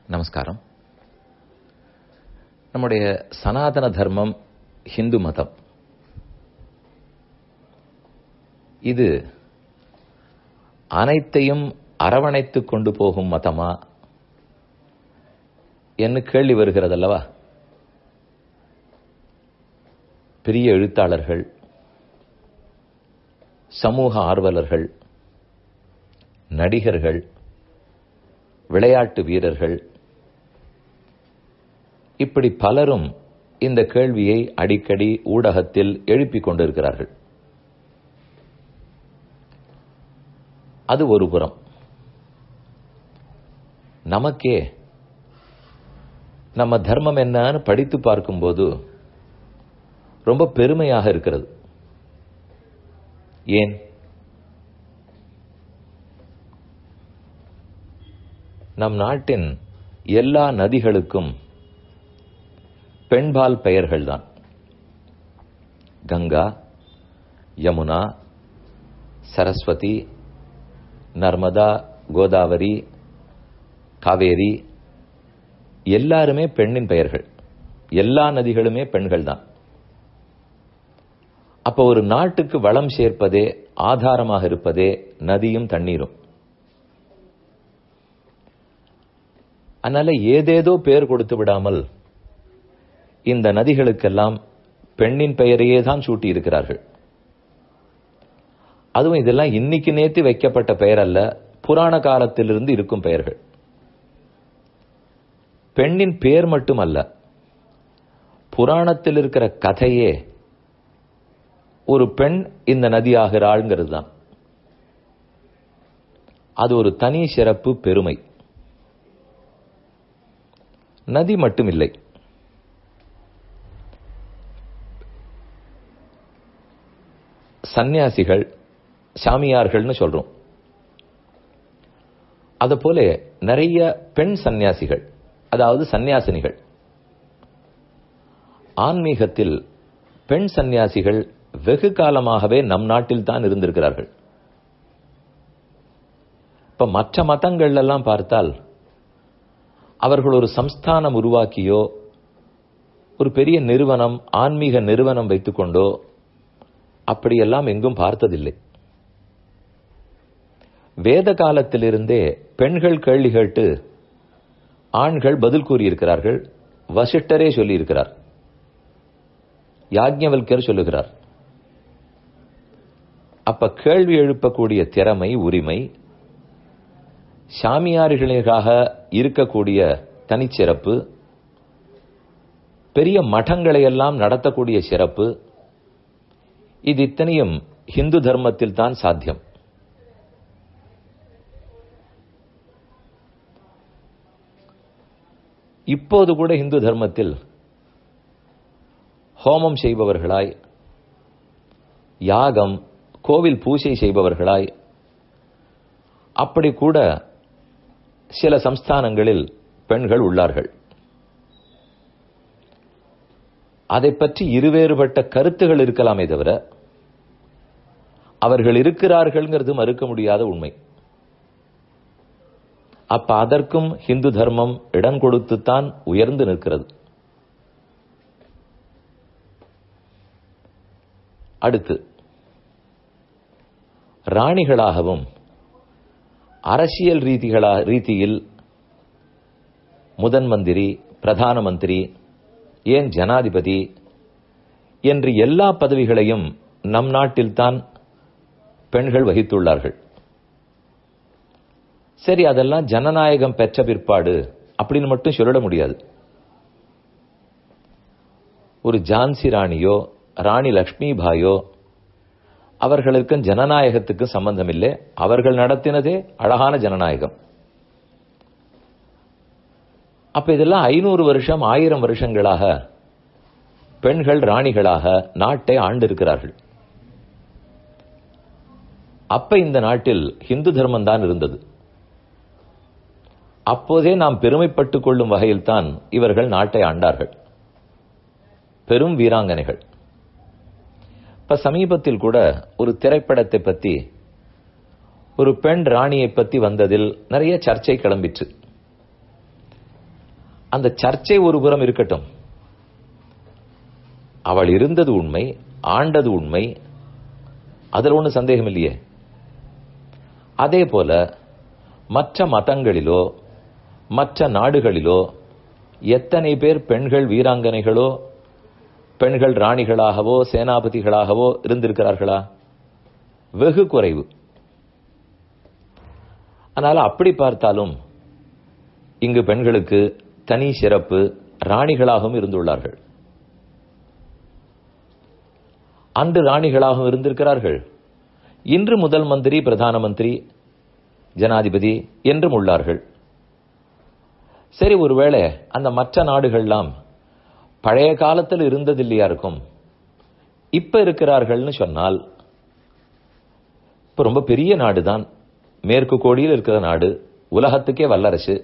நமஸ்காரம் நம்முடைய சனாதன தர்மம் ஹிந்து மதம் இது அனைத்தையும் அரவணைத்துக் கொண்டு போகும் மதமா என்று கேள்வி வருகிறதல்லவா பெரிய எழுத்தாளர்கள் சமூக ஆர்வலர்கள் நடிகர்கள் விளையாட்டு வீரர்கள் இப்படி பலரும் இந்த கேள்வியை அடிக்கடி ஊடகத்தில் எழுப்பிக் கொண்டிருக்கிறார்கள் அது ஒரு புறம் நமக்கே நம்ம தர்மம் என்னன்னு படித்து பார்க்கும்போது ரொம்ப பெருமையாக இருக்கிறது ஏன் நம் நாட்டின் எல்லா நதிகளுக்கும் பெண்பால் பெயர்கள்தான் கங்கா யமுனா சரஸ்வதி நர்மதா கோதாவரி காவேரி எல்லாருமே பெண்ணின் பெயர்கள் எல்லா நதிகளுமே பெண்கள் தான் அப்ப ஒரு நாட்டுக்கு வளம் சேர்ப்பதே ஆதாரமாக இருப்பதே நதியும் தண்ணீரும் அதனால ஏதேதோ பேர் கொடுத்து விடாமல் இந்த நதிகளுக்கெல்லாம் பெண்ணின் பெயரையே தான் சூட்டி இருக்கிறார்கள் அதுவும் இதெல்லாம் இன்னைக்கு நேத்து வைக்கப்பட்ட பெயர் அல்ல புராண காலத்திலிருந்து இருக்கும் பெயர்கள் பெண்ணின் பேர் மட்டுமல்ல புராணத்தில் இருக்கிற கதையே ஒரு பெண் இந்த நதி ஆகிறாள்ங்கிறது தான் அது ஒரு தனி சிறப்பு பெருமை நதி மட்டும் இல்லை சந்நியாசிகள் சாமியார்கள்னு சொல்றோம் அத போல நிறைய பெண் சந்நியாசிகள் அதாவது சந்நியாசினிகள் ஆன்மீகத்தில் பெண் சந்நியாசிகள் வெகு காலமாகவே நம் நாட்டில் தான் இருந்திருக்கிறார்கள் இப்ப மற்ற மதங்கள் எல்லாம் பார்த்தால் அவர்கள் ஒரு சம்ஸ்தானம் உருவாக்கியோ ஒரு பெரிய நிறுவனம் ஆன்மீக நிறுவனம் வைத்துக்கொண்டோ அப்படியெல்லாம் எங்கும் பார்த்ததில்லை வேத காலத்திலிருந்தே பெண்கள் கேள்வி கேட்டு ஆண்கள் பதில் கூறியிருக்கிறார்கள் வசிஷ்டரே சொல்லியிருக்கிறார் யாக்ஞவல்கர் சொல்லுகிறார் அப்ப கேள்வி எழுப்பக்கூடிய திறமை உரிமை சாமியாரிகளாக இருக்கக்கூடிய தனிச்சிறப்பு பெரிய மഠங்களை எல்லாம் நடத்தக்கூடிய சிறப்பு இது இத்தனையும் ஹிந்து தர்மத்தில் தான் சாத்தியம் இப்போது கூட இந்து தர்மத்தில் ஹோமம் செய்பவர்களாய் யாகம் கோவில் பூஜை செய்பவர்களாய் அப்படி கூட சில சம்ஸ்தானங்களில் பெண்கள் உள்ளார்கள் அதை பற்றி இருவேறுபட்ட கருத்துகள் இருக்கலாமே தவிர அவர்கள் இருக்கிறார்கள்ங்கிறது மறுக்க முடியாத உண்மை அப்ப அதற்கும் ஹிந்து தர்மம் இடம் கொடுத்துத்தான் உயர்ந்து நிற்கிறது அடுத்து ராணிகளாகவும் அரசியல் ரீதிகளா ரீதியில் முதன் மந்திரி பிரதான மந்திரி ஏன் ஜனாதிபதி என்று எல்லா பதவிகளையும் நம் நாட்டில்தான் பெண்கள் வகித்துள்ளார்கள் சரி அதெல்லாம் ஜனநாயகம் பெற்ற பிற்பாடு அப்படின்னு மட்டும் சொல்லிட முடியாது ஒரு ஜான்சி ராணியோ ராணி லக்ஷ்மி பாயோ அவர்களுக்கும் ஜனநாயகத்துக்கும் சம்பந்தம் இல்லை அவர்கள் நடத்தினதே அழகான ஜனநாயகம் அப்ப இதெல்லாம் ஐநூறு வருஷம் ஆயிரம் வருஷங்களாக பெண்கள் ராணிகளாக நாட்டை ஆண்டிருக்கிறார்கள் அப்ப இந்த நாட்டில் ஹிந்து தர்மம் தான் இருந்தது அப்போதே நாம் பெருமைப்பட்டுக் கொள்ளும் வகையில் தான் இவர்கள் நாட்டை ஆண்டார்கள் பெரும் வீராங்கனைகள் இப்ப சமீபத்தில் கூட ஒரு திரைப்படத்தை பத்தி ஒரு பெண் ராணியை பத்தி வந்ததில் நிறைய சர்ச்சை கிளம்பிற்று அந்த சர்ச்சை ஒரு புறம் இருக்கட்டும் அவள் இருந்தது உண்மை ஆண்டது உண்மை அதில் ஒன்றும் சந்தேகம் இல்லையே அதே போல மற்ற மதங்களிலோ மற்ற நாடுகளிலோ எத்தனை பேர் பெண்கள் வீராங்கனைகளோ பெண்கள் ராணிகளாகவோ சேனாபதிகளாகவோ இருந்திருக்கிறார்களா வெகு குறைவு ஆனால் அப்படி பார்த்தாலும் இங்கு பெண்களுக்கு தனி சிறப்பு ராணிகளாகவும் இருந்துள்ளார்கள் அன்று ராணிகளாகவும் இருந்திருக்கிறார்கள் இன்று முதல் மந்திரி பிரதான மந்திரி ஜனாதிபதி என்றும் உள்ளார்கள் சரி ஒருவேளை அந்த மற்ற நாடுகள்லாம் பழைய காலத்தில் இருந்ததில்லையா இருக்கும் இப்ப இருக்கிறார்கள்னு சொன்னால் இப்ப ரொம்ப பெரிய நாடு தான் மேற்கு கோடியில் இருக்கிற நாடு உலகத்துக்கே வல்லரசு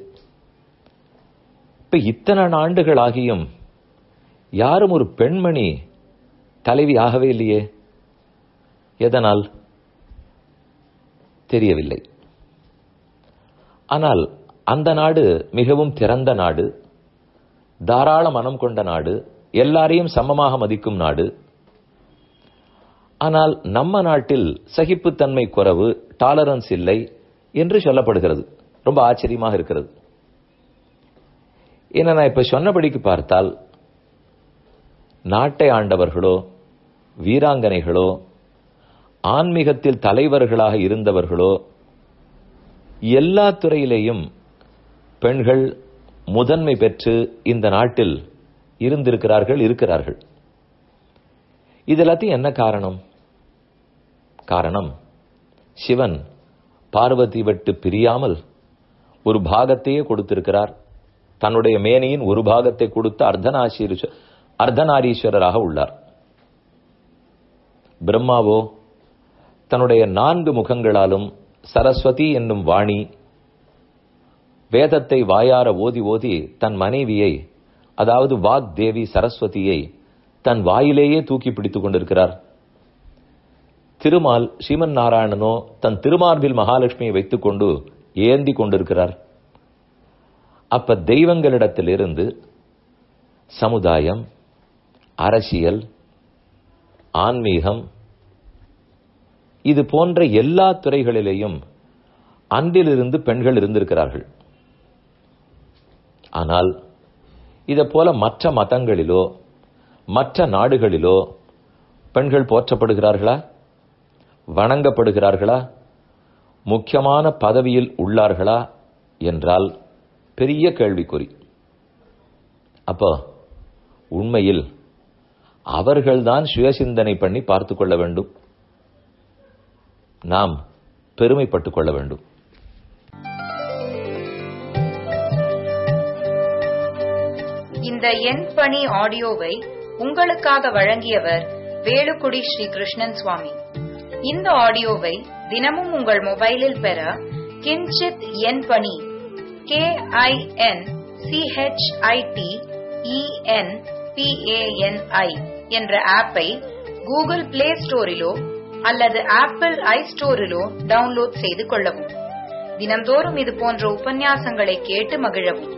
இப்ப இத்தனை ஆண்டுகள் ஆகியும் யாரும் ஒரு பெண்மணி தலைவி ஆகவே இல்லையே எதனால் தெரியவில்லை ஆனால் அந்த நாடு மிகவும் திறந்த நாடு தாராள மனம் கொண்ட நாடு எல்லாரையும் சமமாக மதிக்கும் நாடு ஆனால் நம்ம நாட்டில் சகிப்புத்தன்மை குறைவு டாலரன்ஸ் இல்லை என்று சொல்லப்படுகிறது ரொம்ப ஆச்சரியமாக இருக்கிறது என்ன நான் இப்ப சொன்னபடிக்கு பார்த்தால் நாட்டை ஆண்டவர்களோ வீராங்கனைகளோ ஆன்மீகத்தில் தலைவர்களாக இருந்தவர்களோ எல்லா துறையிலேயும் பெண்கள் முதன்மை பெற்று இந்த நாட்டில் இருந்திருக்கிறார்கள் இருக்கிறார்கள் இது எல்லாத்தையும் என்ன காரணம் காரணம் சிவன் பார்வதி விட்டு பிரியாமல் ஒரு பாகத்தையே கொடுத்திருக்கிறார் தன்னுடைய மேனையின் ஒரு பாகத்தை கொடுத்து அர்த்தநாசீர் அர்த்தநாரீஸ்வரராக உள்ளார் பிரம்மாவோ தன்னுடைய நான்கு முகங்களாலும் சரஸ்வதி என்னும் வாணி வேதத்தை வாயார ஓதி ஓதி தன் மனைவியை அதாவது வாக் தேவி சரஸ்வதியை தன் வாயிலேயே தூக்கி பிடித்துக் கொண்டிருக்கிறார் திருமால் ஸ்ரீமன் நாராயணனோ தன் திருமார்பில் மகாலட்சுமியை வைத்துக் கொண்டு ஏந்தி கொண்டிருக்கிறார் அப்ப தெய்வங்களிடத்திலிருந்து சமுதாயம் அரசியல் ஆன்மீகம் இது போன்ற எல்லா துறைகளிலேயும் அன்றிலிருந்து பெண்கள் இருந்திருக்கிறார்கள் ஆனால் இதை போல மற்ற மதங்களிலோ மற்ற நாடுகளிலோ பெண்கள் போற்றப்படுகிறார்களா வணங்கப்படுகிறார்களா முக்கியமான பதவியில் உள்ளார்களா என்றால் பெரிய கேள்விக்குறி அப்போ உண்மையில் அவர்கள்தான் சுயசிந்தனை பண்ணி பார்த்து கொள்ள வேண்டும் நாம் பெருமைப்பட்டுக் கொள்ள வேண்டும் இந்த எண் பணி ஆடியோவை உங்களுக்காக வழங்கியவர் வேலுக்குடி ஸ்ரீ கிருஷ்ணன் சுவாமி இந்த ஆடியோவை தினமும் உங்கள் மொபைலில் பெற கிஞ்சித் எண் பணி கே ஐ என் சிஹெச்ஐடி இஎன் பிஏஎன்ஐ என்ற ஆப்பை கூகுள் பிளே ஸ்டோரிலோ அல்லது ஆப்பிள் ஐ ஸ்டோரிலோ டவுன்லோட் செய்து கொள்ளவும் தினந்தோறும் இது போன்ற உபன்யாசங்களை கேட்டு மகிழவும்